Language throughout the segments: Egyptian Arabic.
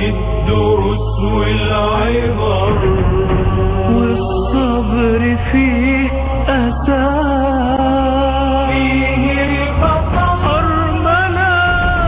الدروس والعبر والصبر فيه أساس فيه البطل أرمنا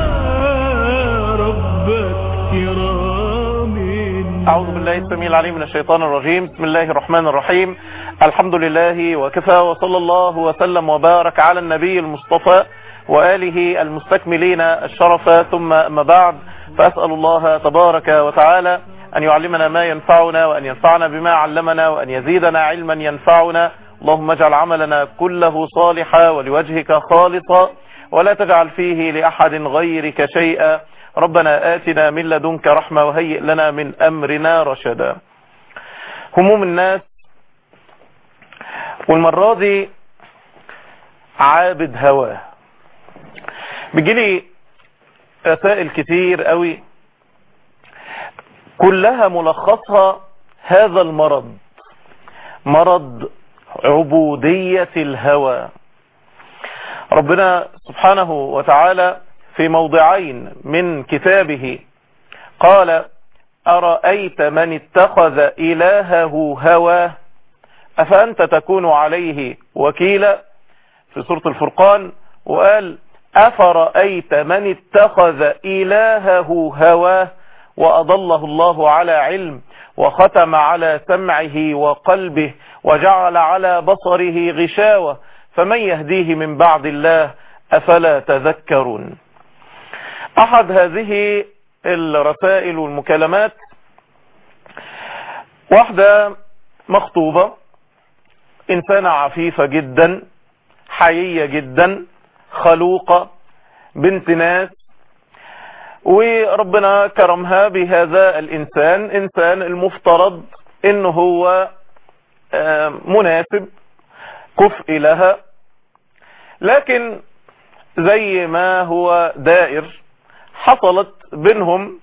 ربك كرام أعوذ بالله السميع العليم من الشيطان الرجيم بسم الله الرحمن الرحيم الحمد لله وكفى وصلى الله وسلم وبارك على النبي المصطفى وآله المستكملين الشرف ثم أما بعد فأسأل الله تبارك وتعالى أن يعلمنا ما ينفعنا وأن ينفعنا بما علمنا وأن يزيدنا علما ينفعنا اللهم اجعل عملنا كله صالحا ولوجهك خالصا ولا تجعل فيه لأحد غيرك شيئا ربنا آتنا من لدنك رحمة وهيئ لنا من أمرنا رشدا هموم الناس والمرة دي عابد هواه بيجيلي رسائل كتير قوي كلها ملخصها هذا المرض مرض عبودية الهوى ربنا سبحانه وتعالى في موضعين من كتابه قال أرأيت من اتخذ إلهه هواه أفأنت تكون عليه وكيلا في سورة الفرقان وقال أفرأيت من اتخذ إلهه هواه وأضله الله على علم وختم على سمعه وقلبه وجعل على بصره غشاوة فمن يهديه من بعد الله أفلا تذكرون أحد هذه الرسائل والمكالمات واحدة مخطوبة إنسانة عفيفة جدا حيية جدا خلوقة بنت ناس وربنا كرمها بهذا الإنسان إنسان المفترض إنه هو مناسب كفء لها لكن زي ما هو دائر حصلت بينهم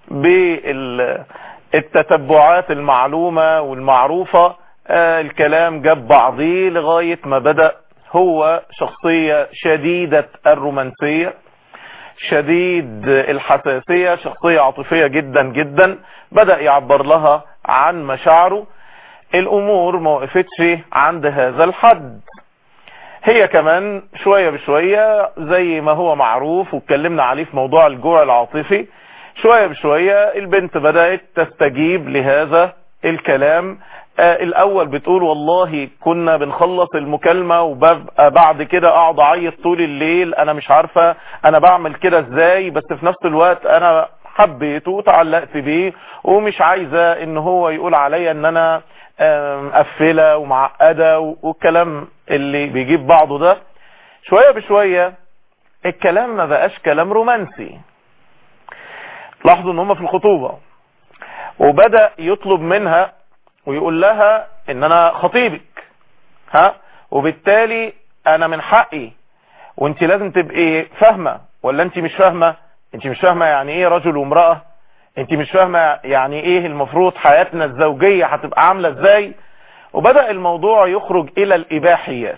بالتتبعات المعلومة والمعروفة الكلام جاب بعضيه لغاية ما بدأ هو شخصية شديدة الرومانسية شديد الحساسية شخصية عاطفية جدا جدا بدأ يعبر لها عن مشاعره الامور ما وقفتش عند هذا الحد هي كمان شوية بشوية زي ما هو معروف واتكلمنا عليه في موضوع الجوع العاطفي شوية بشوية البنت بدأت تستجيب لهذا الكلام آه الاول بتقول والله كنا بنخلص المكالمة وببقى بعد كده اقعد اعيط طول الليل انا مش عارفة انا بعمل كده ازاي بس في نفس الوقت انا حبيته وتعلقت بيه ومش عايزة ان هو يقول عليا ان انا مقفلة ومعقدة والكلام اللي بيجيب بعضه ده شوية بشوية الكلام ما بقاش كلام رومانسي لاحظوا ان هم في الخطوبة وبدأ يطلب منها ويقول لها ان انا خطيبك ها وبالتالي انا من حقي وانت لازم تبقي فاهمة ولا انت مش فاهمة انت مش فاهمة يعني ايه رجل وامرأة انت مش فاهمة يعني ايه المفروض حياتنا الزوجية هتبقى عاملة ازاي وبدأ الموضوع يخرج الى الاباحيات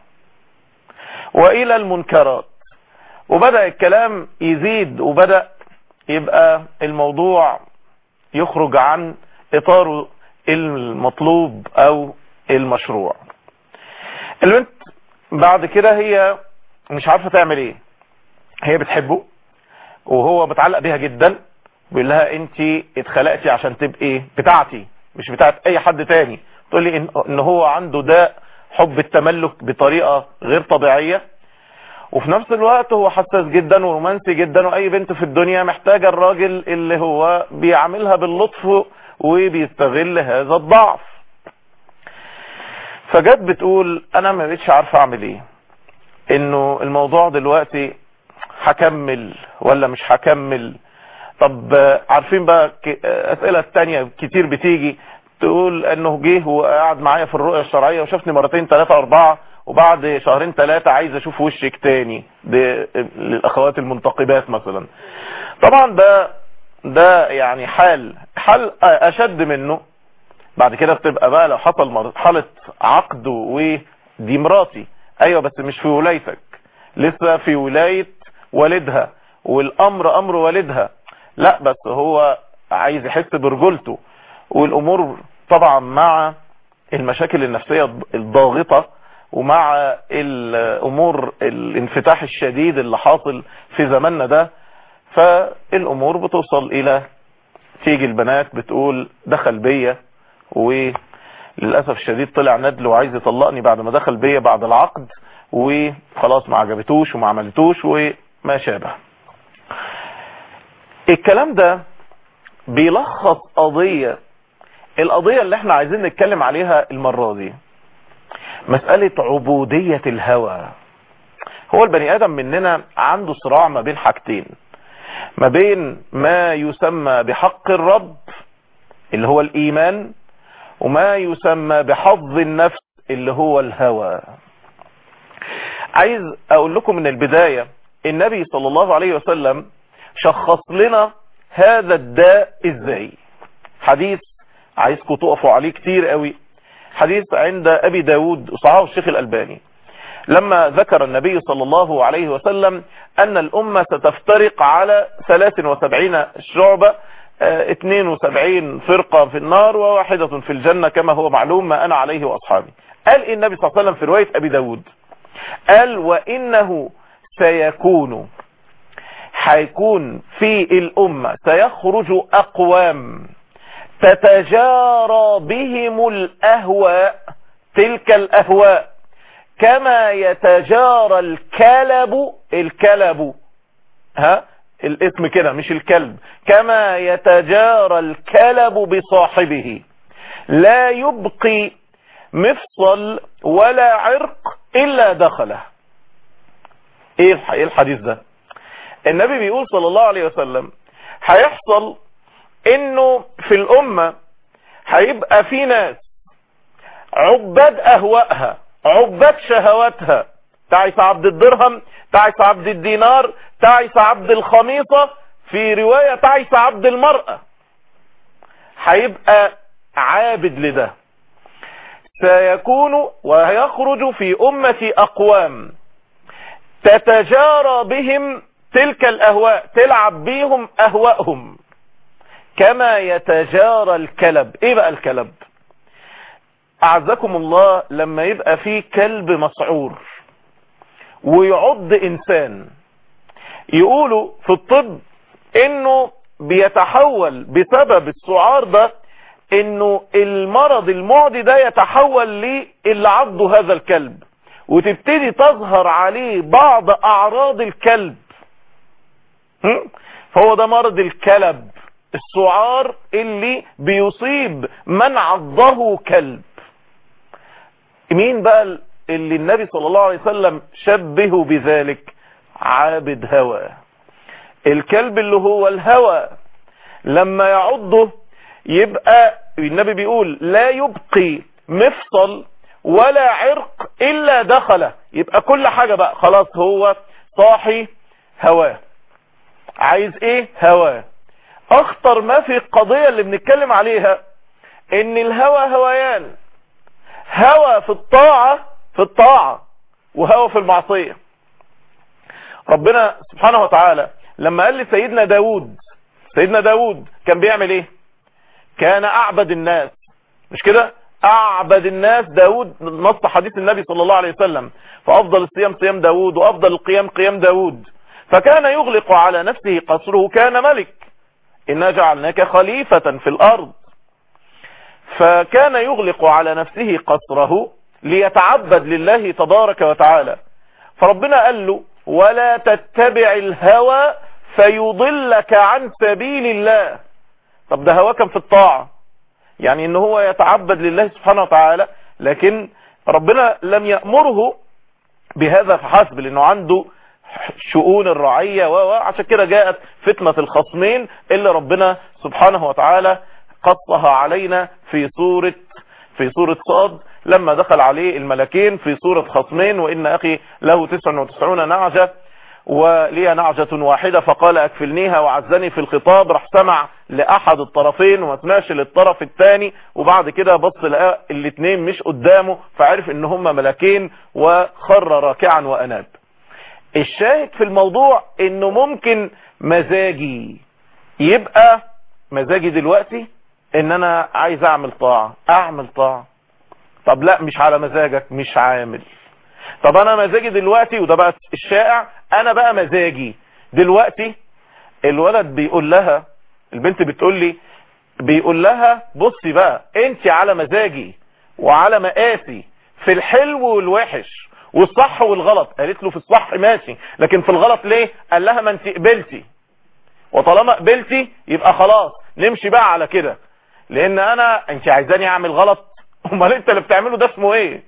والى المنكرات وبدأ الكلام يزيد وبدأ يبقى الموضوع يخرج عن اطاره المطلوب او المشروع البنت بعد كده هي مش عارفة تعمل ايه هي بتحبه وهو متعلق بيها جدا بيقول لها انت اتخلقتي عشان تبقي بتاعتي مش بتاعت اي حد تاني تقول لي ان, إن هو عنده داء حب التملك بطريقة غير طبيعية وفي نفس الوقت هو حساس جدا ورومانسي جدا واي بنت في الدنيا محتاجة الراجل اللي هو بيعاملها باللطف وبيستغل هذا الضعف فجت بتقول انا ما بقتش عارفه اعمل ايه انه الموضوع دلوقتي هكمل ولا مش هكمل طب عارفين بقى اسئلة تانية كتير بتيجي تقول انه جه وقعد معايا في الرؤية الشرعية وشافني مرتين ثلاثة اربعة وبعد شهرين ثلاثة عايز اشوف وشك تاني للاخوات المنتقبات مثلا طبعا ده ده يعني حال حال اشد منه بعد كده بتبقى بقى لو حصل مرحلة عقد ودي مراتي ايوه بس مش في ولايتك لسه في ولاية والدها والامر امر والدها لا بس هو عايز يحس برجولته والامور طبعا مع المشاكل النفسية الضاغطة ومع الامور الانفتاح الشديد اللي حاصل في زماننا ده فالامور بتوصل الى تيجي البنات بتقول دخل بيا وللأسف الشديد طلع ندل وعايز يطلقني بعد ما دخل بيا بعد العقد وخلاص ما عجبتوش وما عملتوش وما شابه الكلام ده بيلخص قضية القضية اللي احنا عايزين نتكلم عليها المرة دي مسألة عبودية الهوى هو البني آدم مننا عنده صراع ما بين حاجتين ما بين ما يسمى بحق الرب اللي هو الإيمان وما يسمى بحظ النفس اللي هو الهوى عايز أقول لكم من البداية النبي صلى الله عليه وسلم شخص لنا هذا الداء ازاي حديث عايزكم تقفوا عليه كتير قوي حديث عند أبي داود وصححه الشيخ الألباني لما ذكر النبي صلى الله عليه وسلم أن الأمة ستفترق على 73 شعبة 72 فرقة في النار وواحدة في الجنة كما هو معلوم ما أنا عليه وأصحابي قال إيه النبي صلى الله عليه وسلم في رواية أبي داود قال وإنه سيكون حيكون في الأمة سيخرج أقوام تتجارى بهم الأهواء تلك الأهواء كما يتجارى الكلب الكلب ها الاسم كده مش الكلب كما يتجارى الكلب بصاحبه لا يبقي مفصل ولا عرق إلا دخله ايه الحديث ده النبي بيقول صلى الله عليه وسلم هيحصل انه في الامة هيبقى في ناس عباد اهوائها عباد شهواتها تعيس عبد الدرهم تعيس عبد الدينار تعيس عبد الخميصة في رواية تعيس عبد المرأة هيبقى عابد لده سيكون ويخرج في أمة أقوام تتجارى بهم تلك الأهواء تلعب بيهم أهواءهم كما يتجارى الكلب ايه بقى الكلب اعزكم الله لما يبقى فيه كلب مسعور ويعض انسان يقولوا في الطب انه بيتحول بسبب السعار ده انه المرض المعدي ده يتحول للي عضه هذا الكلب وتبتدي تظهر عليه بعض اعراض الكلب فهو ده مرض الكلب السعار اللي بيصيب من عضه كلب مين بقى اللي النبي صلى الله عليه وسلم شبهه بذلك عابد هوى الكلب اللي هو الهوى لما يعضه يبقى النبي بيقول لا يبقي مفصل ولا عرق الا دخله يبقى كل حاجة بقى خلاص هو صاحي هواه عايز ايه هواه اخطر ما في القضية اللي بنتكلم عليها ان الهوى هويان هوى في الطاعة في الطاعة وهوى في المعصية ربنا سبحانه وتعالى لما قال لسيدنا داود سيدنا داود كان بيعمل ايه كان اعبد الناس مش كده اعبد الناس داود نص حديث النبي صلى الله عليه وسلم فافضل الصيام صيام داود وافضل القيام قيام داود فكان يغلق على نفسه قصره كان ملك إنا جعلناك خليفة في الأرض فكان يغلق على نفسه قصره ليتعبد لله تبارك وتعالى فربنا قال له ولا تتبع الهوى فيضلك عن سبيل الله طب ده هوا كان في الطاعة يعني ان هو يتعبد لله سبحانه وتعالى لكن ربنا لم يأمره بهذا فحسب لانه عنده شؤون الرعية وعشان كده جاءت فتنة الخصمين اللي ربنا سبحانه وتعالى قصها علينا في سورة في سورة صاد لما دخل عليه الملكين في سورة خصمين وإن أخي له 99 نعجة ولي نعجة واحدة فقال أكفلنيها وعزني في الخطاب راح سمع لأحد الطرفين وما سمعش للطرف الثاني وبعد كده بص لقى الاثنين مش قدامه فعرف ان هم ملكين وخر راكعا وأناب الشاهد في الموضوع انه ممكن مزاجي يبقى مزاجي دلوقتي ان انا عايز اعمل طاعة اعمل طاعة طب لا مش على مزاجك مش عامل طب انا مزاجي دلوقتي وده بقى الشائع انا بقى مزاجي دلوقتي الولد بيقول لها البنت بتقول لي بيقول لها بصي بقى انت على مزاجي وعلى مقاسي في الحلو والوحش والصح والغلط قالت له في الصح ماشي لكن في الغلط ليه قال لها ما انت قبلتي وطالما قبلتي يبقى خلاص نمشي بقى على كده لان انا انت عايزاني اعمل غلط امال انت اللي بتعمله ده اسمه ايه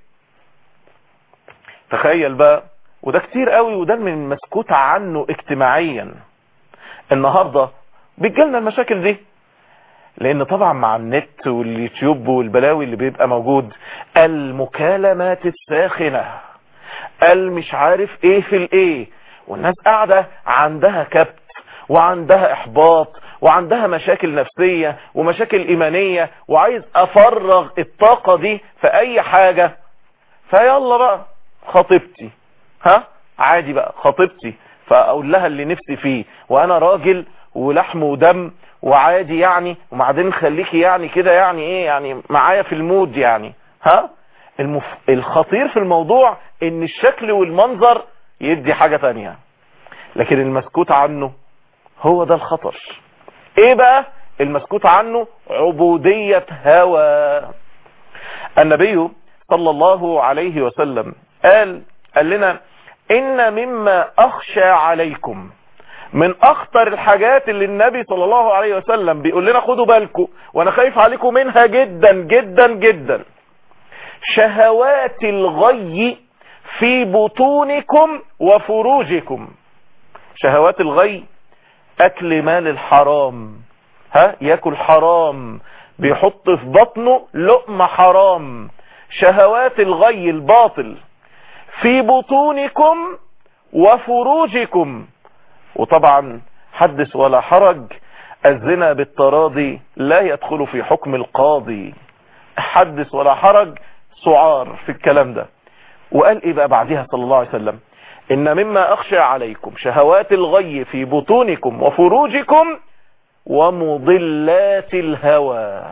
تخيل بقى وده كتير قوي وده من مسكوت عنه اجتماعيا النهاردة بتجيلنا المشاكل دي لان طبعا مع النت واليوتيوب والبلاوي اللي بيبقى موجود المكالمات الساخنة المش عارف ايه في الايه والناس قاعدة عندها كبت وعندها احباط وعندها مشاكل نفسية ومشاكل ايمانية وعايز افرغ الطاقة دي في اي حاجة فيلا بقى خطيبتي ها عادي بقى خطيبتي فاقول لها اللي نفسي فيه وانا راجل ولحم ودم وعادي يعني وبعدين خليكي يعني كده يعني ايه يعني معايا في المود يعني ها المف... الخطير في الموضوع ان الشكل والمنظر يدي حاجة تانية لكن المسكوت عنه هو ده الخطر ايه بقى المسكوت عنه عبودية هوى النبي صلى الله عليه وسلم قال قال لنا ان مما اخشى عليكم من اخطر الحاجات اللي النبي صلى الله عليه وسلم بيقول لنا خدوا بالكم وانا خايف عليكم منها جدا جدا جدا شهوات الغي في بطونكم وفروجكم شهوات الغي اكل مال الحرام ها ياكل حرام بيحط في بطنه لقمة حرام شهوات الغي الباطل في بطونكم وفروجكم وطبعا حدث ولا حرج الزنا بالتراضي لا يدخل في حكم القاضي حدث ولا حرج سعار في الكلام ده وقال ايه بقى بعدها صلى الله عليه وسلم ان مما اخشى عليكم شهوات الغي في بطونكم وفروجكم ومضلات الهوى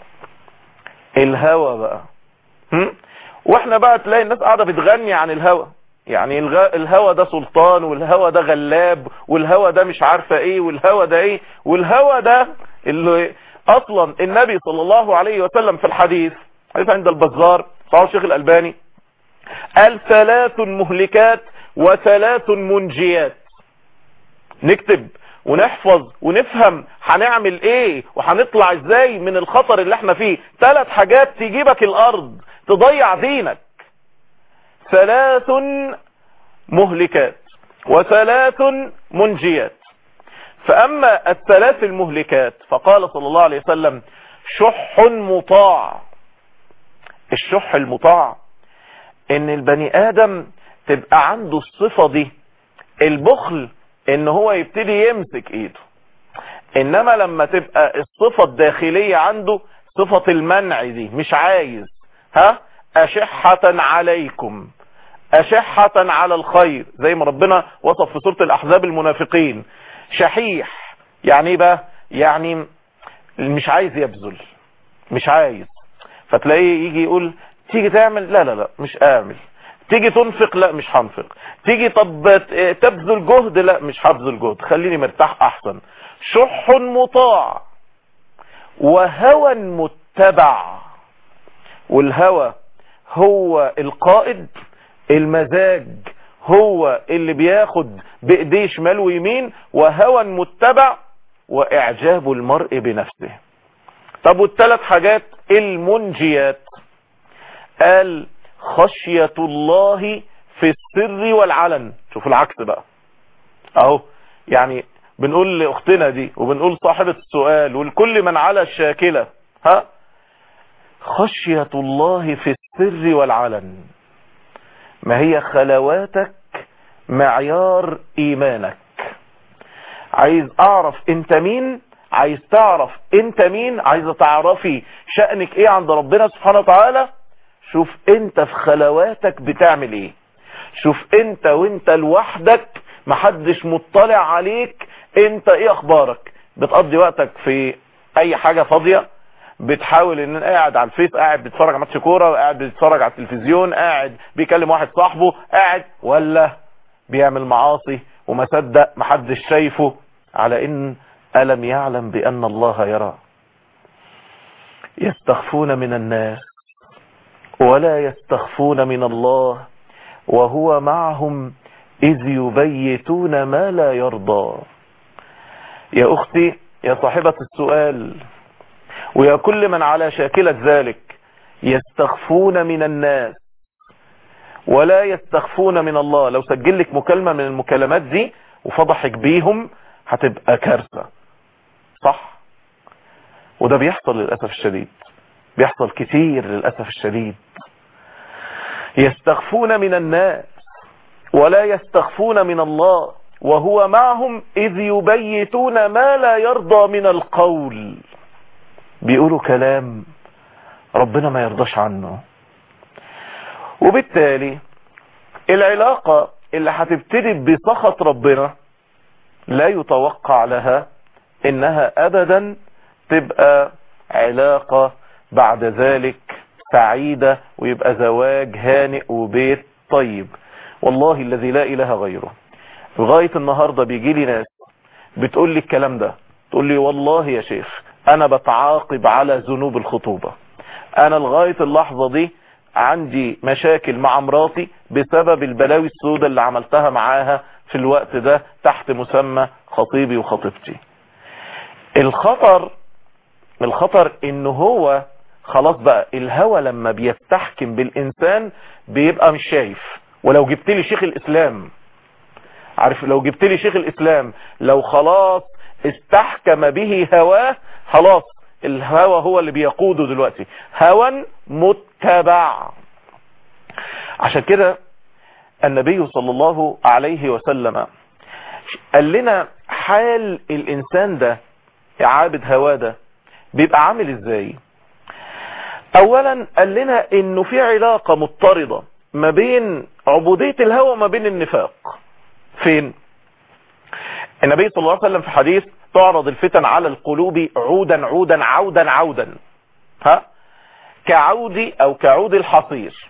الهوى بقى هم؟ واحنا بقى تلاقي الناس قاعدة بتغني عن الهوى يعني الغ... الهوى ده سلطان والهوى ده غلاب والهوى ده مش عارفة ايه والهوى ده ايه والهوى ده اللي اصلا النبي صلى الله عليه وسلم في الحديث حديث عند البزار صحيح الشيخ الالباني قال ثلاث مهلكات وثلاث منجيات نكتب ونحفظ ونفهم هنعمل ايه وهنطلع ازاي من الخطر اللي احنا فيه ثلاث حاجات تجيبك الارض تضيع دينك ثلاث مهلكات وثلاث منجيات فاما الثلاث المهلكات فقال صلى الله عليه وسلم شح مطاع الشح المطاع ان البني ادم تبقى عنده الصفة دي البخل ان هو يبتدي يمسك ايده انما لما تبقى الصفة الداخلية عنده صفة المنع دي مش عايز ها اشحة عليكم اشحة على الخير زي ما ربنا وصف في سورة الاحزاب المنافقين شحيح يعني ايه بقى يعني مش عايز يبذل مش عايز فتلاقيه يجي يقول تيجي تعمل لا لا لا مش اعمل تيجي تنفق لا مش هنفق تيجي طب تبذل جهد لا مش هبذل جهد خليني مرتاح احسن شح مطاع وهوى متبع والهوى هو القائد المزاج هو اللي بياخد بايديه شمال ويمين وهوى متبع واعجاب المرء بنفسه طب والثلاث حاجات المنجيات قال خشية الله في السر والعلن شوف العكس بقى اهو يعني بنقول لاختنا دي وبنقول صاحبة السؤال والكل من على الشاكلة ها خشية الله في السر والعلن ما هي خلواتك معيار ايمانك عايز اعرف انت مين عايز تعرف انت مين عايزه تعرفي شأنك ايه عند ربنا سبحانه وتعالى شوف انت في خلواتك بتعمل ايه شوف انت وانت لوحدك محدش مطلع عليك انت ايه اخبارك بتقضي وقتك في اي حاجة فاضية بتحاول ان قاعد على الفيس قاعد بيتفرج على ماتش كوره قاعد بيتفرج على التلفزيون قاعد بيكلم واحد صاحبه قاعد ولا بيعمل معاصي وما صدق محدش شايفه على ان الم يعلم بان الله يرى يستخفون من الناس ولا يستخفون من الله وهو معهم إذ يبيتون ما لا يرضى يا أختي يا صاحبة السؤال ويا كل من على شاكلة ذلك يستخفون من الناس ولا يستخفون من الله لو سجل لك مكالمة من المكالمات دي وفضحك بيهم هتبقى كارثة صح وده بيحصل للأسف الشديد بيحصل كتير للأسف الشديد يستخفون من الناس ولا يستخفون من الله وهو معهم إذ يبيتون ما لا يرضى من القول بيقولوا كلام ربنا ما يرضاش عنه وبالتالي العلاقة اللي هتبتدي بسخط ربنا لا يتوقع لها انها ابدا تبقى علاقة بعد ذلك سعيدة ويبقى زواج هانئ وبيت طيب والله الذي لا اله غيره لغاية النهاردة بيجي لي ناس بتقول لي الكلام ده تقول لي والله يا شيخ انا بتعاقب على ذنوب الخطوبة انا لغاية اللحظة دي عندي مشاكل مع مراتي بسبب البلاوي السوداء اللي عملتها معاها في الوقت ده تحت مسمى خطيبي وخطيبتي الخطر الخطر ان هو خلاص بقى الهوى لما بيستحكم بالانسان بيبقى مش شايف ولو جبت لي شيخ الاسلام عارف لو جبت لي شيخ الاسلام لو خلاص استحكم به هواه خلاص الهوى هو اللي بيقوده دلوقتي هوى متبع عشان كده النبي صلى الله عليه وسلم قال لنا حال الانسان ده عابد هواه ده بيبقى عامل ازاي اولا قال لنا انه في علاقة مضطردة ما بين عبودية الهوى وما بين النفاق فين النبي صلى الله عليه وسلم في حديث تعرض الفتن على القلوب عودا عودا عودا عودا ها كعود او كعود الحصير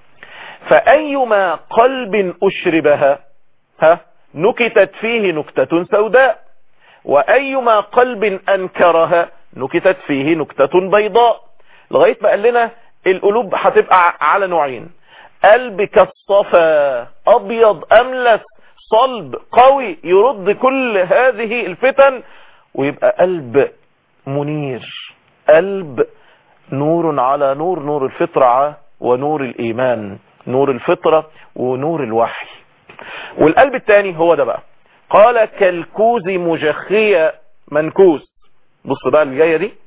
فايما قلب اشربها ها نكتت فيه نكتة سوداء وايما قلب انكرها نكتت فيه نكتة بيضاء لغاية ما قال لنا القلوب هتبقى على نوعين قلب كالصفا ابيض املس صلب قوي يرد كل هذه الفتن ويبقى قلب منير قلب نور على نور نور الفطرة ونور الإيمان نور الفطرة ونور الوحي والقلب الثاني هو ده بقى قال كالكوز مجخية منكوس بص بقى الجاية دي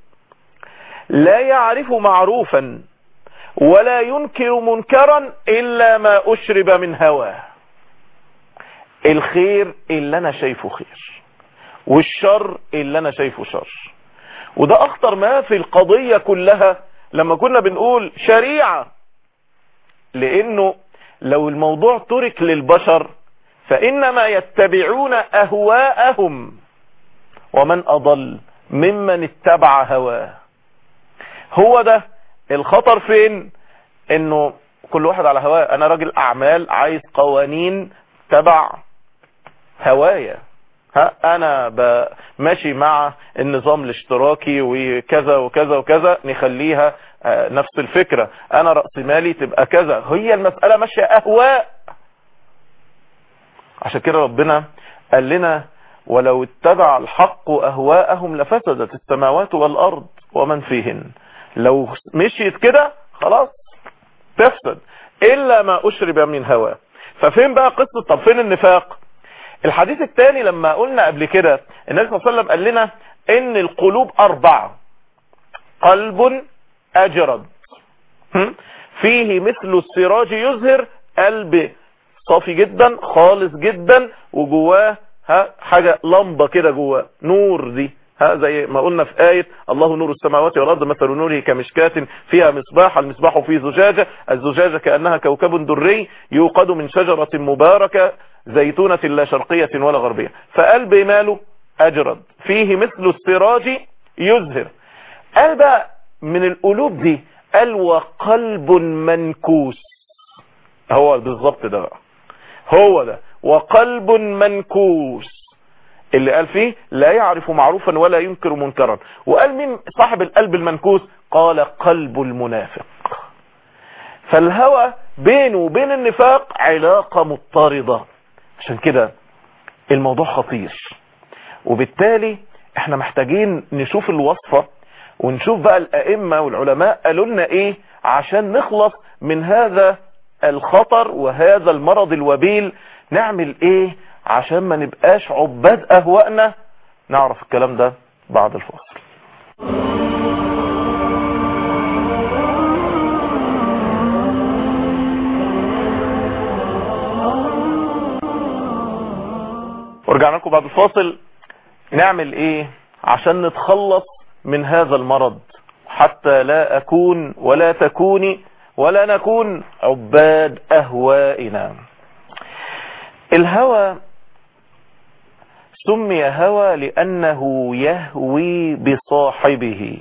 لا يعرف معروفا ولا ينكر منكرا إلا ما أشرب من هواه الخير اللي أنا شايفه خير والشر اللي أنا شايفه شر وده أخطر ما في القضية كلها لما كنا بنقول شريعة لأنه لو الموضوع ترك للبشر فإنما يتبعون أهواءهم ومن أضل ممن اتبع هواه هو ده الخطر فين انه كل واحد على هواه انا راجل اعمال عايز قوانين تبع هوايا ها انا ب... ماشي مع النظام الاشتراكي وكذا وكذا وكذا نخليها آه، نفس الفكرة انا رأس مالي تبقى كذا هي المسألة ماشية اهواء عشان كده ربنا قال لنا ولو اتبع الحق اهواءهم لفسدت السماوات والارض ومن فيهن لو مشيت كده خلاص تفسد الا ما اشرب من هواه ففين بقى قصة طب فين النفاق الحديث الثاني لما قلنا قبل كده النبي صلى الله عليه وسلم قال لنا ان القلوب اربعة قلب اجرد هم؟ فيه مثل السراج يزهر قلب صافي جدا خالص جدا وجواه ها حاجة لمبة كده جواه نور دي ها زي ما قلنا في آية الله نور السماوات والأرض مثل نوره كمشكاة فيها مصباح المصباح في زجاجة الزجاجة كأنها كوكب دري يوقد من شجرة مباركة زيتونة لا شرقية ولا غربية فقلب ماله أجرد فيه مثل السراج يزهر قال بقى من القلوب دي قال وقلب منكوس هو بالظبط ده بقى هو ده وقلب منكوس اللي قال فيه لا يعرف معروفا ولا ينكر منكرا وقال مين صاحب القلب المنكوس قال قلب المنافق فالهوى بينه وبين النفاق علاقة مضطردة عشان كده الموضوع خطير وبالتالي احنا محتاجين نشوف الوصفة ونشوف بقى الائمة والعلماء قالوا لنا ايه عشان نخلص من هذا الخطر وهذا المرض الوبيل نعمل ايه عشان ما نبقاش عباد اهوائنا نعرف الكلام ده بعد الفاصل ورجعنا لكم بعد الفاصل نعمل ايه عشان نتخلص من هذا المرض حتى لا اكون ولا تكوني ولا نكون عباد اهوائنا الهوى سمي هوى لانه يهوي بصاحبه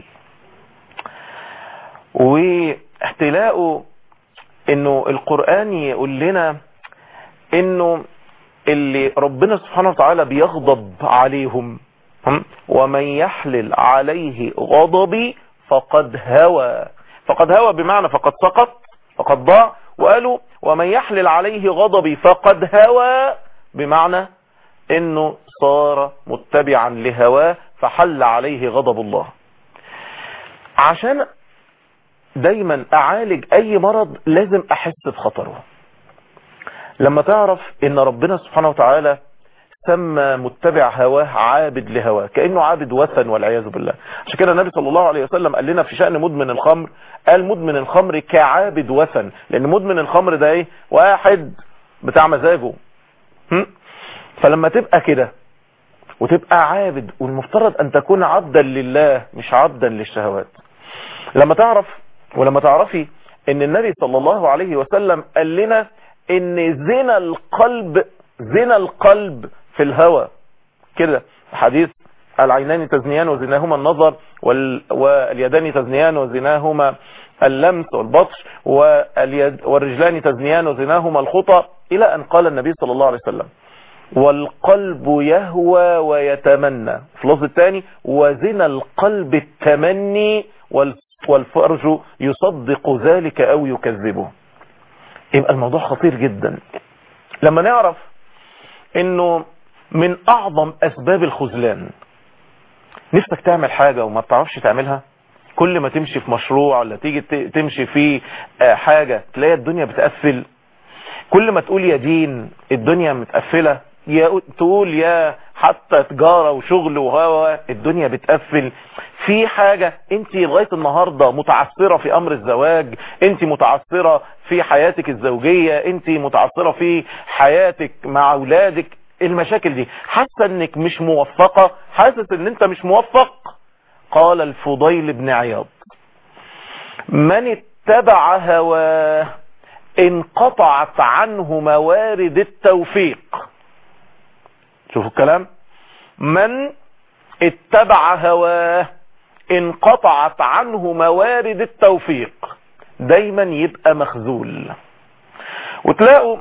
واحتلاء انه القرآن يقول لنا انه اللي ربنا سبحانه وتعالى بيغضب عليهم هم؟ ومن يحلل عليه غضبي فقد هوى فقد هوى بمعنى فقد سقط فقد ضاع وقالوا ومن يحلل عليه غضبي فقد هوى بمعنى انه صار متبعا لهواه فحل عليه غضب الله عشان دايما اعالج اي مرض لازم احس بخطره لما تعرف ان ربنا سبحانه وتعالى سمى متبع هواه عابد لهواه كأنه عابد وثن والعياذ بالله عشان كده النبي صلى الله عليه وسلم قال لنا في شأن مدمن الخمر قال مدمن الخمر كعابد وثن لان مدمن الخمر ده ايه واحد بتاع مزاجه هم؟ فلما تبقى كده وتبقى عابد والمفترض ان تكون عبدا لله مش عبدا للشهوات لما تعرف ولما تعرفي ان النبي صلى الله عليه وسلم قال لنا ان زنا القلب زنا القلب في الهوى كده حديث العينان تزنيان وزناهما النظر وال... واليدان تزنيان وزناهما اللمس والبطش واليد... والرجلان تزنيان وزناهما الخطى إلى أن قال النبي صلى الله عليه وسلم والقلب يهوى ويتمنى في اللفظ الثاني وزنا القلب التمني وال... والفرج يصدق ذلك أو يكذبه يبقى الموضوع خطير جدا لما نعرف انه من اعظم اسباب الخذلان نفسك تعمل حاجة وما بتعرفش تعملها كل ما تمشي في مشروع ولا تيجي تمشي في حاجة تلاقي الدنيا بتقفل كل ما تقول يا دين الدنيا متقفلة يا تقول يا حتى تجارة وشغل وهوا الدنيا بتقفل في حاجة انت لغاية النهاردة متعثرة في امر الزواج انت متعثرة في حياتك الزوجية انت متعثرة في حياتك مع اولادك المشاكل دي حاسة انك مش موفقة حاسس ان انت مش موفق قال الفضيل بن عياض من اتبع هواه انقطعت عنه موارد التوفيق شوفوا الكلام من اتبع هواه انقطعت عنه موارد التوفيق دايما يبقى مخذول وتلاقوا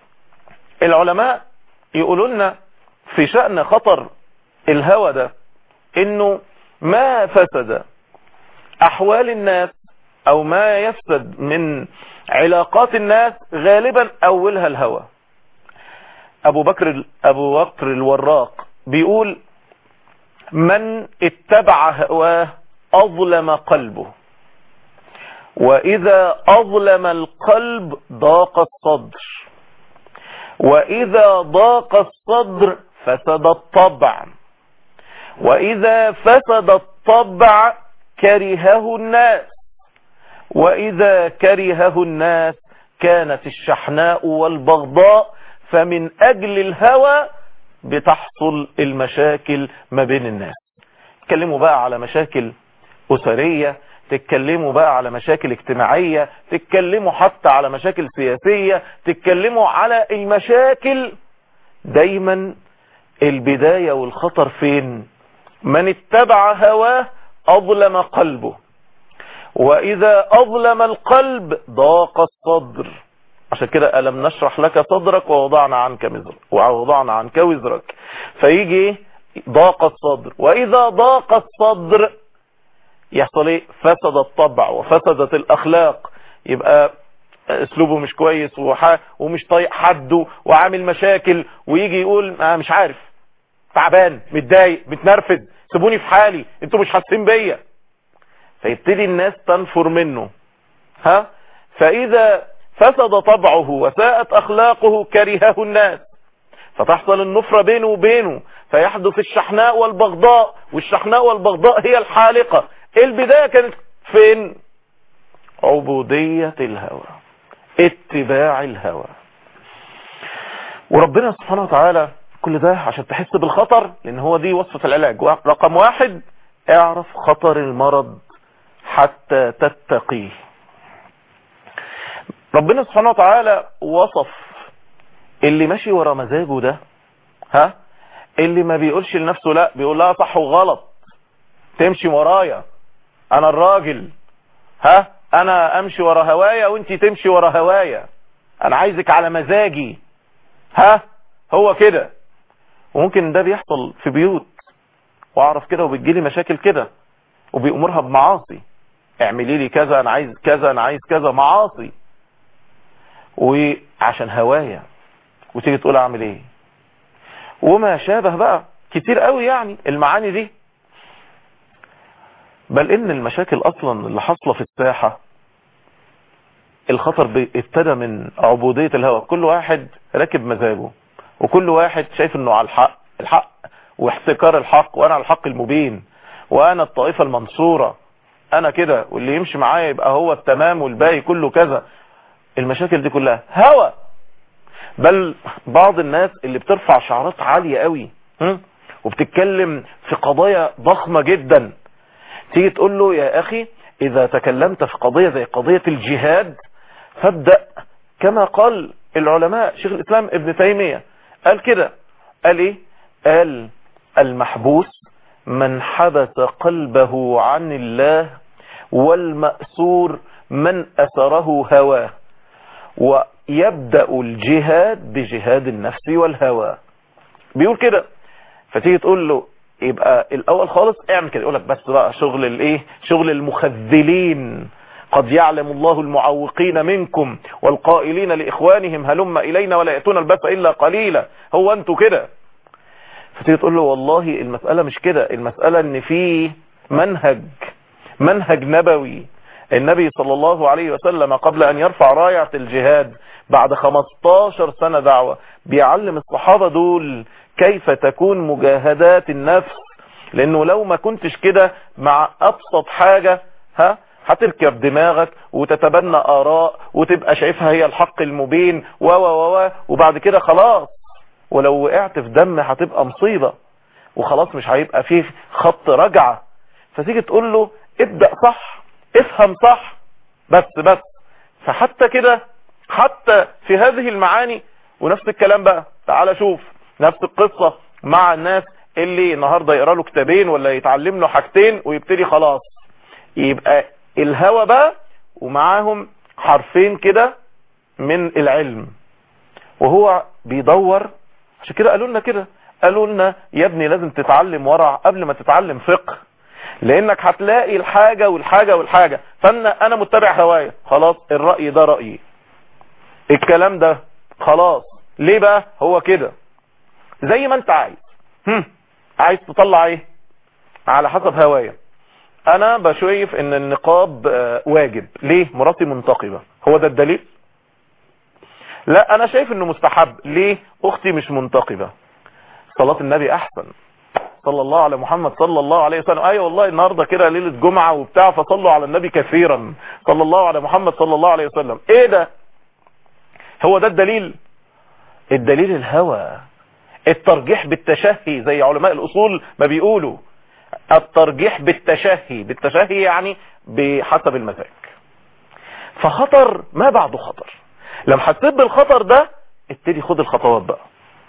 العلماء يقولوا لنا في شأن خطر الهوى ده انه ما فسد احوال الناس او ما يفسد من علاقات الناس غالبا اولها الهوى ابو بكر ابو بكر الوراق بيقول من اتبع هواه اظلم قلبه واذا اظلم القلب ضاق الصدر واذا ضاق الصدر فسد الطبع واذا فسد الطبع كرهه الناس واذا كرهه الناس كانت الشحناء والبغضاء فمن اجل الهوى بتحصل المشاكل ما بين الناس تتكلموا بقى على مشاكل اسرية تتكلموا بقى على مشاكل اجتماعية تتكلموا حتى على مشاكل سياسية تتكلموا على المشاكل دايما البداية والخطر فين من اتبع هواه أظلم قلبه وإذا أظلم القلب ضاق الصدر عشان كده ألم نشرح لك صدرك ووضعنا عنك مزرك ووضعنا عنك وزرك فيجي ضاق الصدر وإذا ضاق الصدر يحصل ايه فسد الطبع وفسدت الأخلاق يبقى اسلوبه مش كويس وح... ومش طايق حده وعامل مشاكل ويجي يقول آه مش عارف تعبان متضايق متنرفز سيبوني في حالي انتوا مش حاسين بيا فيبتدي الناس تنفر منه ها فاذا فسد طبعه وساءت اخلاقه كرهه الناس فتحصل النفرة بينه وبينه فيحدث الشحناء والبغضاء والشحناء والبغضاء هي الحالقة البداية كانت فين عبودية الهوى اتباع الهوى وربنا سبحانه وتعالى كل ده عشان تحس بالخطر لان هو دي وصفة العلاج رقم واحد اعرف خطر المرض حتى تتقيه ربنا سبحانه وتعالى وصف اللي ماشي ورا مزاجه ده ها اللي ما بيقولش لنفسه لا بيقول لها صح وغلط تمشي ورايا انا الراجل ها انا امشي ورا هوايا وانت تمشي ورا هوايا انا عايزك على مزاجي ها هو كده وممكن ده بيحصل في بيوت واعرف كده وبتجيلي مشاكل كده وبيأمرها بمعاصي اعملي لي كذا انا عايز كذا انا عايز كذا معاصي وعشان هوايا وتيجي تقول اعمل ايه وما شابه بقى كتير قوي يعني المعاني دي بل ان المشاكل اصلا اللي حاصله في الساحة الخطر ابتدى من عبودية الهوى كل واحد راكب مزاجه وكل واحد شايف انه على الحق الحق واحتكار الحق وانا على الحق المبين وانا الطائفة المنصورة انا كده واللي يمشي معايا يبقى هو التمام والباقي كله كذا المشاكل دي كلها هوى بل بعض الناس اللي بترفع شعارات عالية قوي وبتتكلم في قضايا ضخمة جدا تيجي تقول له يا اخي اذا تكلمت في قضية زي قضية الجهاد فابدأ كما قال العلماء شيخ الاسلام ابن تيمية قال كده قال ايه قال المحبوس من حبس قلبه عن الله والمأسور من أسره هواه ويبدأ الجهاد بجهاد النفس والهوى بيقول كده فتيجي تقول له يبقى الاول خالص اعمل كده يقول لك بس بقى شغل الايه شغل المخذلين قد يعلم الله المعوقين منكم والقائلين لاخوانهم هلم الينا ولا ياتون الباس الا قليلا هو انتوا كده فتيجي تقول له والله المساله مش كده المساله ان في منهج منهج نبوي النبي صلى الله عليه وسلم قبل ان يرفع راية الجهاد بعد 15 سنة دعوة بيعلم الصحابة دول كيف تكون مجاهدات النفس لانه لو ما كنتش كده مع ابسط حاجة ها هتركب دماغك وتتبنى اراء وتبقى شايفها هي الحق المبين و و و وبعد كده خلاص ولو وقعت في دم هتبقى مصيبة وخلاص مش هيبقى فيه خط رجعة فتيجي تقول له ابدأ صح افهم صح بس بس فحتى كده حتى في هذه المعاني ونفس الكلام بقى تعال شوف نفس القصة مع الناس اللي النهاردة يقرأ له كتابين ولا يتعلم له حاجتين ويبتدي خلاص يبقى الهوى بقى ومعاهم حرفين كده من العلم وهو بيدور عشان كده قالوا لنا كده قالوا لنا يا ابني لازم تتعلم ورع قبل ما تتعلم فقه لانك هتلاقي الحاجة والحاجة والحاجة فانا انا متبع هوايا خلاص الرأي ده رأيي الكلام ده خلاص ليه بقى هو كده زي ما انت عايز هم. عايز تطلع ايه على حسب هوايا انا بشايف ان النقاب آه، واجب ليه مراتي منتقبة هو ده الدليل لا انا شايف انه مستحب ليه اختي مش منتقبة صلاة النبي احسن صلى الله على محمد صلى الله عليه وسلم ايوه والله النهارده كده ليله جمعه وبتاع فصلوا على النبي كثيرا صلى الله على محمد صلى الله عليه وسلم ايه ده هو ده الدليل الدليل الهوى الترجيح بالتشهي زي علماء الاصول ما بيقولوا الترجيح بالتشهي بالتشهي يعني بحسب المزاج فخطر ما بعده خطر لما حسيت بالخطر ده ابتدي خد الخطوات بقى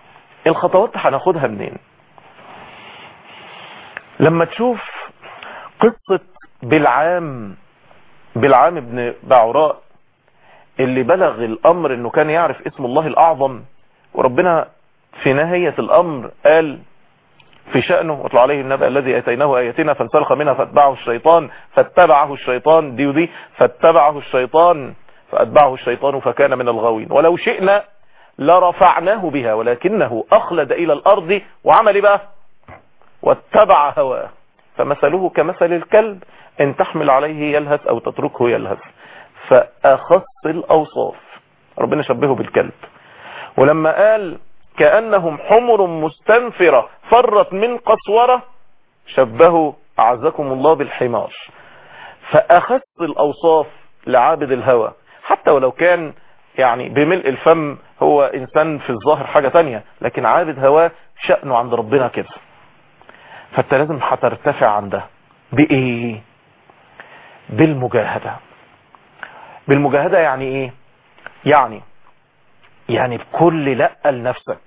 الخطوات هناخدها منين لما تشوف قصة بالعام بالعام ابن بعوراء اللي بلغ الامر انه كان يعرف اسم الله الاعظم وربنا في نهاية الامر قال في شأنه واتلو عليه النبأ الذي اتيناه اياتنا فانسلخ منها فاتبعه الشيطان فاتبعه الشيطان دي ودي فاتبعه الشيطان فاتبعه الشيطان فكان من الغاوين ولو شئنا لرفعناه بها ولكنه اخلد الى الارض وعمل إيه بقى واتبع هواه فمثله كمثل الكلب ان تحمل عليه يلهث او تتركه يلهث فاخص الاوصاف ربنا شبهه بالكلب ولما قال كأنهم حمر مستنفرة فرت من قسورة شبهوا أعزكم الله بالحمار فأخص الأوصاف لعابد الهوى حتى ولو كان يعني بملء الفم هو إنسان في الظاهر حاجة تانية لكن عابد هواه شأنه عند ربنا كده فانت لازم هترتفع عن ده بإيه بالمجاهدة بالمجاهدة يعني إيه يعني يعني بكل لأ لنفسك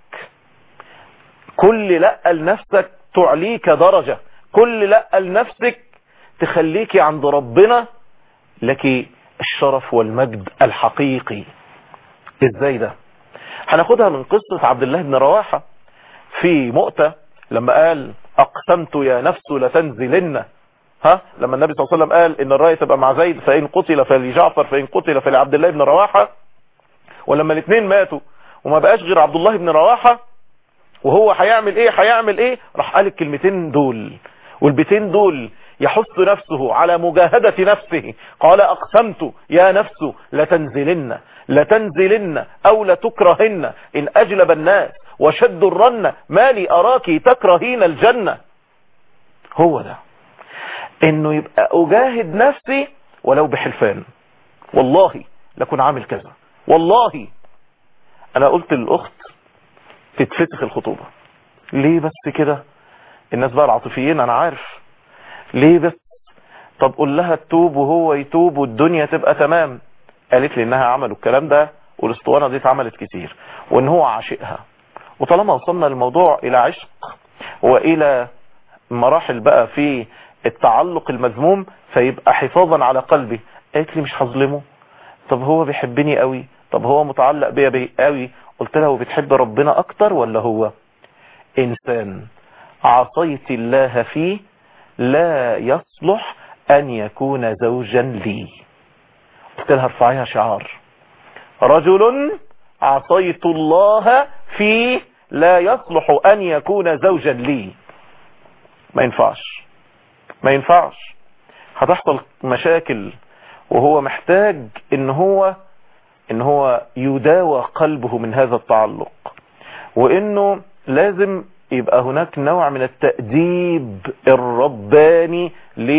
كل لأ لنفسك تعليك درجة كل لأ لنفسك تخليك عند ربنا لك الشرف والمجد الحقيقي ازاي ده هناخدها من قصة عبد الله بن رواحة في مؤتة لما قال اقسمت يا نفس لتنزلن ها لما النبي صلى الله عليه وسلم قال ان الراية تبقى مع زيد فان قتل فلجعفر فان قتل فلعبد الله بن رواحة ولما الاثنين ماتوا وما بقاش غير عبد الله بن رواحة وهو هيعمل ايه هيعمل ايه راح قال الكلمتين دول والبيتين دول يحث نفسه على مجاهدة نفسه قال اقسمت يا نفس لتنزلن لتنزلن او لتكرهن ان اجلب الناس وشد الرن ما لي اراك تكرهين الجنة هو ده انه يبقى اجاهد نفسي ولو بحلفان والله لكن عامل كذا والله انا قلت للاخت تتفتخ الخطوبة ليه بس كده الناس بقى العاطفيين انا عارف ليه بس طب قول لها تتوب وهو يتوب والدنيا تبقى تمام قالت لي انها عملوا الكلام ده والاسطوانة دي اتعملت كتير وان هو عاشقها وطالما وصلنا الموضوع الى عشق والى مراحل بقى في التعلق المذموم فيبقى حفاظا على قلبي قالت لي مش هظلمه طب هو بيحبني قوي طب هو متعلق بيا بي قوي قلت لها وبتحب ربنا اكتر ولا هو انسان عصيت الله فيه لا يصلح ان يكون زوجا لي قلت لها ارفعيها شعار رجل عصيت الله فيه لا يصلح ان يكون زوجا لي ما ينفعش ما ينفعش هتحصل مشاكل وهو محتاج ان هو ان هو يداوى قلبه من هذا التعلق وانه لازم يبقى هناك نوع من التأديب الرباني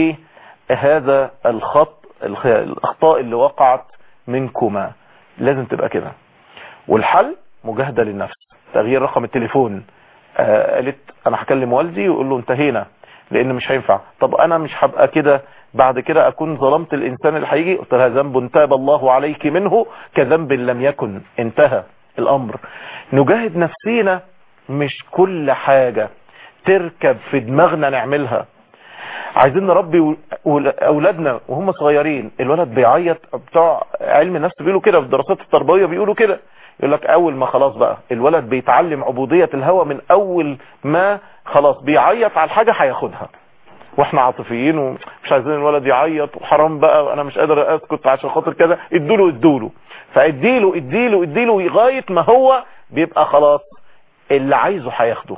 لهذا الخط الاخطاء اللي وقعت منكما لازم تبقى كده والحل مجاهدة للنفس تغيير رقم التليفون آه قالت انا هكلم والدي ويقول له انتهينا لان مش هينفع طب انا مش هبقى كده بعد كده اكون ظلمت الانسان اللي هيجي قلت لها ذنب تاب الله عليك منه كذنب لم يكن انتهى الامر نجاهد نفسينا مش كل حاجة تركب في دماغنا نعملها عايزين نربي اولادنا وهم صغيرين الولد بيعيط بتوع علم النفس بيقولوا كده في الدراسات التربويه بيقولوا كده يقول لك اول ما خلاص بقى الولد بيتعلم عبودية الهوى من اول ما خلاص بيعيط على الحاجة هياخدها واحنا عاطفيين ومش عايزين الولد يعيط وحرام بقى وانا مش قادر اسكت عشان خاطر كذا ادوله ادوله فاديله اديله اديله لغايه ما هو بيبقى خلاص اللي عايزه هياخده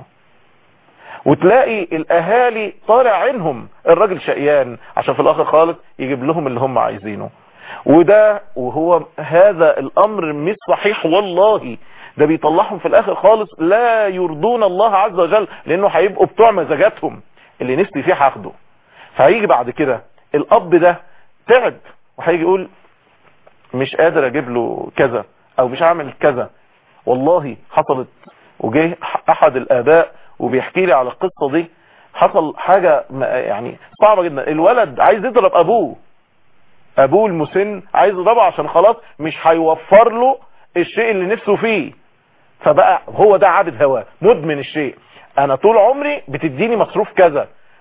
وتلاقي الاهالي طالع عينهم الراجل شقيان عشان في الاخر خالص يجيب لهم اللي هم عايزينه وده وهو هذا الامر مش صحيح والله ده بيطلعهم في الاخر خالص لا يرضون الله عز وجل لانه هيبقوا بتوع مزاجاتهم اللي نفسي فيه هاخده فهيجي بعد كده الاب ده تعب وهيجي يقول مش قادر اجيب له كذا او مش هعمل كذا والله حصلت وجه احد الاباء وبيحكي لي على القصة دي حصل حاجة يعني صعبة جدا الولد عايز يضرب ابوه ابوه المسن عايز يضربه عشان خلاص مش هيوفر له الشيء اللي نفسه فيه فبقى هو ده عابد هواه مدمن الشيء انا طول عمري بتديني مصروف كذا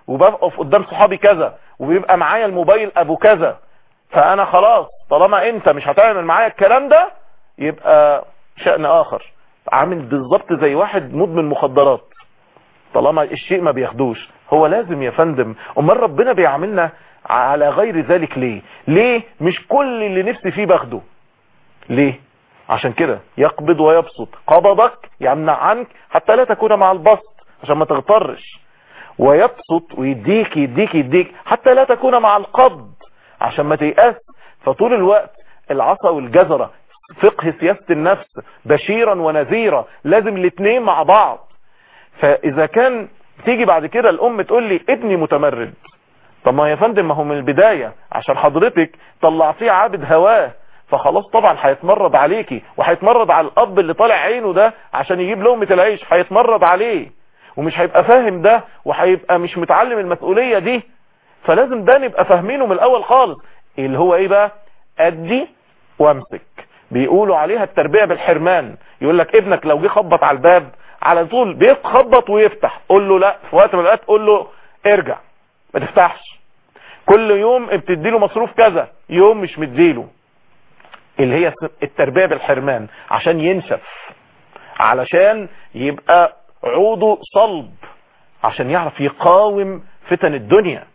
وبقف قدام صحابي كذا وبيبقى معايا الموبايل ابو كذا فانا خلاص طالما انت مش هتعمل معايا الكلام ده يبقى شأن اخر عامل بالظبط زي واحد مدمن مخدرات طالما الشيء ما بياخدوش هو لازم يا فندم امال ربنا بيعاملنا على غير ذلك ليه ليه مش كل اللي نفسي فيه باخده ليه عشان كده يقبض ويبسط قبضك يمنع عنك حتى لا تكون مع البسط عشان ما تغترش ويبسط ويديك يديك يديك حتى لا تكون مع القبض عشان ما تيأس فطول الوقت العصا والجزرة فقه سياسة النفس بشيرا ونذيرا لازم الاثنين مع بعض فاذا كان تيجي بعد كده الام تقول لي ابني متمرد طب ما يا فندم ما هو من البداية عشان حضرتك طلعتيه عابد هواه فخلاص طبعا هيتمرد عليكي وهيتمرد على الاب اللي طالع عينه ده عشان يجيب لقمه العيش هيتمرد عليه ومش هيبقى فاهم ده وهيبقى مش متعلم المسؤولية دي فلازم ده نبقى فاهمينه من الاول خالص اللي هو ايه بقى ادي وامسك بيقولوا عليها التربية بالحرمان يقول لك ابنك لو جه خبط على الباب على طول بيخبط ويفتح قول له لا في وقت من الاوقات قول له ارجع ما تفتحش كل يوم بتديله مصروف كذا يوم مش مديله اللي هي التربية بالحرمان عشان ينشف علشان يبقى عوده صلب عشان يعرف يقاوم فتن الدنيا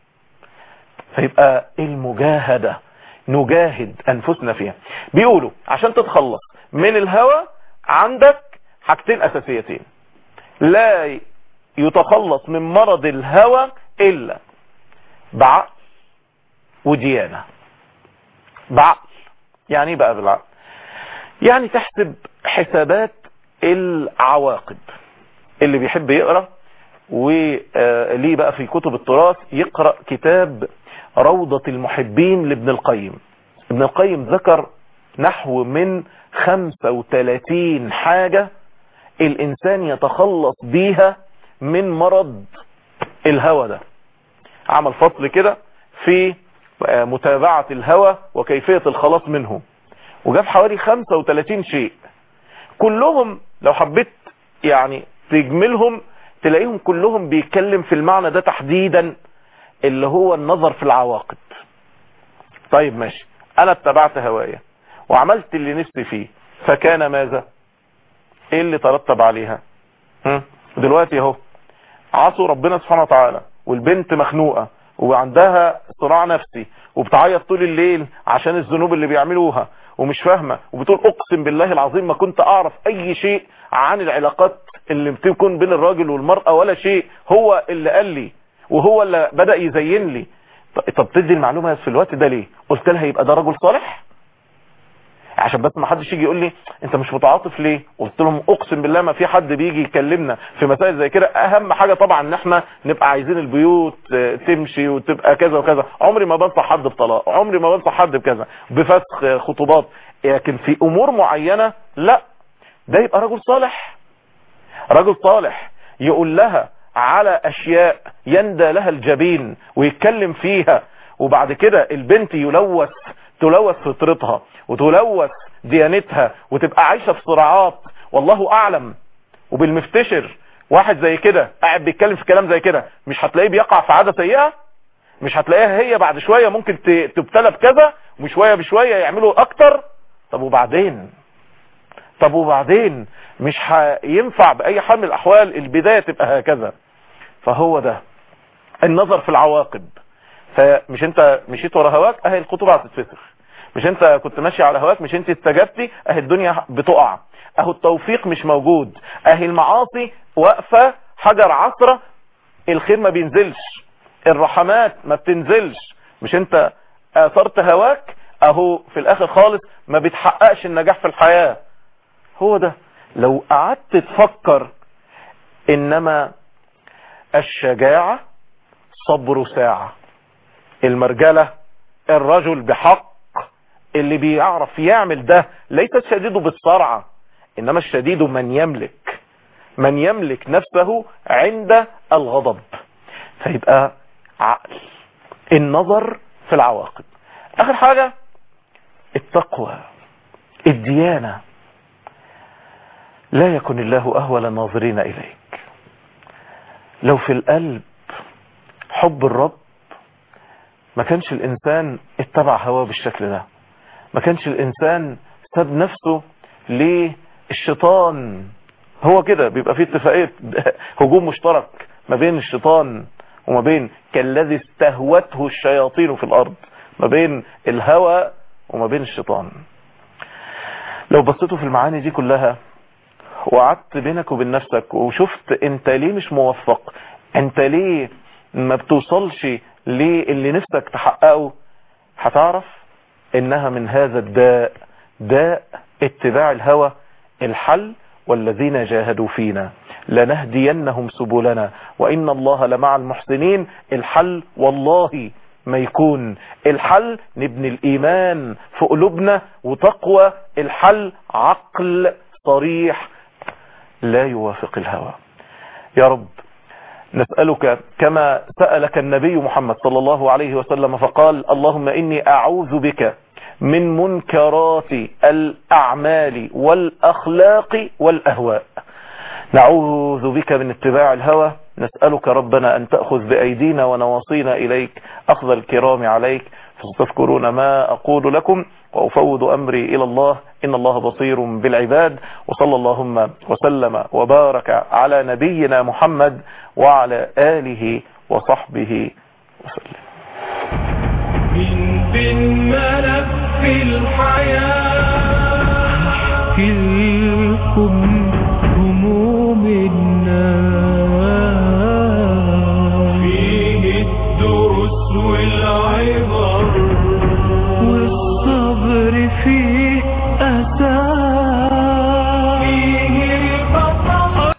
فيبقى المجاهدة نجاهد انفسنا فيها بيقولوا عشان تتخلص من الهوى عندك حاجتين اساسيتين لا يتخلص من مرض الهوى الا بعقل وديانة بعقل يعني ايه بقى بالعقل يعني تحسب حسابات العواقب اللي بيحب يقرأ وليه بقى في كتب التراث يقرأ كتاب روضة المحبين لابن القيم ابن القيم ذكر نحو من 35 حاجة الانسان يتخلص بيها من مرض الهوى ده عمل فصل كده في متابعة الهوى وكيفية الخلاص منه وجاب حوالي 35 شيء كلهم لو حبيت يعني تجملهم تلاقيهم كلهم بيتكلم في المعنى ده تحديدا اللي هو النظر في العواقب طيب ماشي انا اتبعت هوايا وعملت اللي نفسي فيه فكان ماذا ايه اللي ترتب عليها هم؟ دلوقتي اهو عصوا ربنا سبحانه وتعالى والبنت مخنوقة وعندها صراع نفسي وبتعيط طول الليل عشان الذنوب اللي بيعملوها ومش فاهمة وبتقول اقسم بالله العظيم ما كنت اعرف اي شيء عن العلاقات اللي بتكون بين الراجل والمرأة ولا شيء هو اللي قال لي وهو اللي بدأ يزين لي طب تدي المعلومة في الوقت ده ليه قلت لها يبقى ده رجل صالح عشان بس ما حدش يجي يقول لي انت مش متعاطف ليه قلت لهم اقسم بالله ما في حد بيجي يكلمنا في مسائل زي كده اهم حاجة طبعا ان احنا نبقى عايزين البيوت تمشي وتبقى كذا وكذا عمري ما بنصح حد بطلاق عمري ما بنصح حد بكذا بفسخ خطوبات لكن في امور معينة لا ده يبقى رجل صالح رجل صالح يقول لها على اشياء يندى لها الجبين ويتكلم فيها وبعد كده البنت يلوث تلوث فطرتها وتلوث ديانتها وتبقى عايشة في صراعات والله اعلم وبالمفتشر واحد زي كده قاعد بيتكلم في كلام زي كده مش هتلاقيه بيقع في عادة سيئة مش هتلاقيها هي بعد شوية ممكن تبتلى بكذا وشوية بشوية يعملوا اكتر طب وبعدين طب وبعدين مش هينفع بأي حال من الأحوال البداية تبقى هكذا فهو ده النظر في العواقب فمش انت مشيت ورا هواك اهي الخطوبة هتتفسخ مش انت كنت ماشي على هواك مش انت استجبتي اهي الدنيا بتقع اهو التوفيق مش موجود اهي المعاصي واقفة حجر عصرة الخير ما بينزلش الرحمات ما بتنزلش مش انت اثرت هواك اهو في الاخر خالص ما بتحققش النجاح في الحياة هو ده لو قعدت تفكر انما الشجاعة صبر ساعة المرجلة الرجل بحق اللي بيعرف يعمل ده ليس الشديد بالصرعة انما الشديد من يملك من يملك نفسه عند الغضب فيبقى عقل النظر في العواقب اخر حاجة التقوى الديانة لا يكن الله اهول الناظرين اليك لو في القلب حب الرب ما كانش الإنسان اتبع هواه بالشكل ده ما كانش الإنسان ساب نفسه للشيطان هو كده بيبقى فيه اتفاقية هجوم مشترك ما بين الشيطان وما بين كالذي استهوته الشياطين في الأرض ما بين الهوى وما بين الشيطان لو بصيتوا في المعاني دي كلها وقعدت بينك وبين نفسك وشفت انت ليه مش موفق انت ليه ما بتوصلش للي نفسك تحققه هتعرف انها من هذا الداء داء اتباع الهوى الحل والذين جاهدوا فينا لنهدينهم سبلنا وإن الله لمع المحسنين الحل والله ما يكون الحل نبني الإيمان في قلوبنا وتقوى الحل عقل صريح لا يوافق الهوى يا رب نسألك كما سألك النبي محمد صلى الله عليه وسلم فقال اللهم إني أعوذ بك من منكرات الأعمال والأخلاق والأهواء نعوذ بك من اتباع الهوى نسألك ربنا أن تأخذ بأيدينا ونواصينا إليك أخذ الكرام عليك فتذكرون ما أقول لكم وأفوض أمري إلى الله إن الله بصير بالعباد وصلى اللهم وسلم وبارك على نبينا محمد وعلى آله وصحبه وسلم من في الملف الحياة احكي لكم